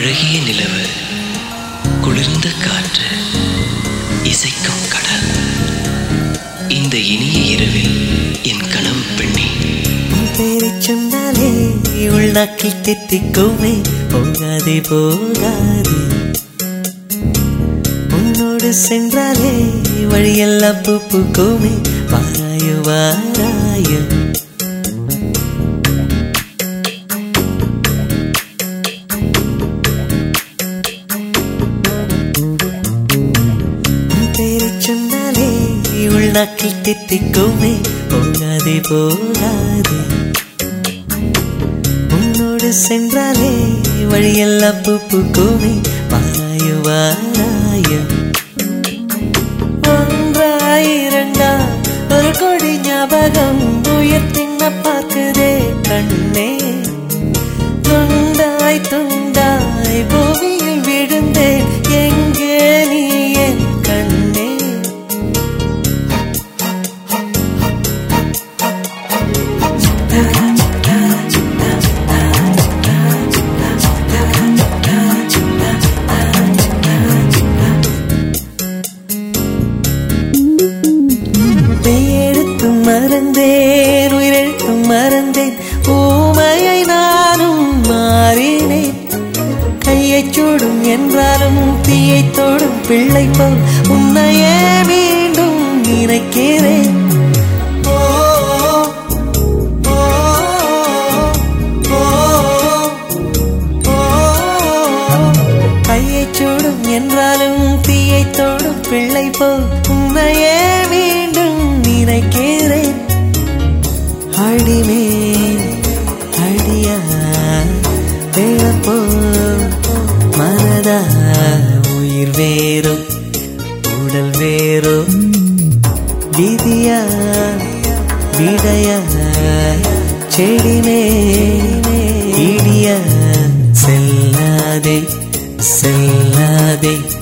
அழகிய நிலவு குளிர்ந்த காற்று இசைக்கும் கடல் இந்த இனிய இரவில் என் கனவு பெண்ணே உன் பேரை சொன்னாலே உள்நாக்கில் தித்திக்குமே போகாதே போகாதே உன்னோடு சென்றாலே வழியெல்லாம் பூ பூக்குமே வாராயோ வாராயோ உன் பேரை சொன்னாலே உள்நாக்கில் தித்திக்குமே போகாதே போகாதே உன்னோடு சென்றாலே வழியெல்லாம் பூ பூக்குமே வாராயோ வாராயோ ஒன்றாயிரண்டா ஒரு கொடி ஞாபகம் உயர்த்தின பார்க்குதே கண்ணே துண்டாய் துண்டாய் பூமியில் விழுந்தேன் எங்கே நீ என் கண்ணே பெயெழுத்தும் மறந்தேன் உயிரெழுத்தும் மறந்தேன் ஊமையை நானும் மாறினேன் கையைச் சூடும் என்றாலும் தீயைத் தொடும் பிள்ளை போல் உன்னையே மீண்டும் நினைக்கிறேன் ஓ, ஓ, ஓ, ஓ, ஓ. கையைச் சூடும் என்றாலும் தீயைத் தொடும் பிள்ளை போல் உன்னையே மீண்டும் நினைக்கிறேன் அடிமே அடியா வேளப்போ மனதா உயிர் வேறோ உடல் வேறோ விதியா விடையா செடிமே இடியா செல்லாதே செல்லாதே